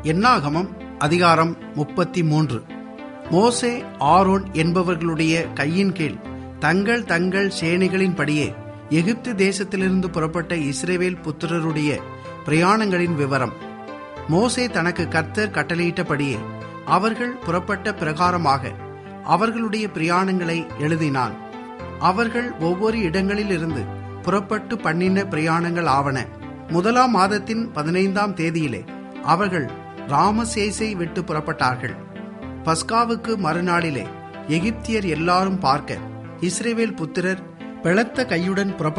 என்னாகமம் அதிகாரம் முப்பத்தி மூன்று மோசே ஆரோன் என்பவர்களுடைய கையின் கீழ் தங்கள் தங்கள் சேனைகளின்படியே எகிப்து தேசத்திலிருந்து புறப்பட்ட இஸ்ரேவேல் புத்திரருடைய பிரயாணங்களின் விவரம் மோசே தனக்கு கர்த்தர் கட்டளையிட்டபடியே அவர்கள் புறப்பட்ட பிரகாரமாக அவர்களுடைய பிரயாணங்களை எழுதினான் அவர்கள் ஒவ்வொரு இடங்களிலிருந்து புறப்பட்டு பண்ணின பிரயாணங்கள் ஆவன முதலாம் மாதத்தின் பதினைந்தாம் தேதியிலே அவர்கள் ராமசேசை விட்டு புறப்பட்டார்கள் பஸ்காவுக்கு மறுநாளிலே எகிப்தியர் எல்லாரும் பார்க்க இஸ்ரேவேல் புத்திரர் பெளத்த கையுடன் புறப்பட்டார்கள்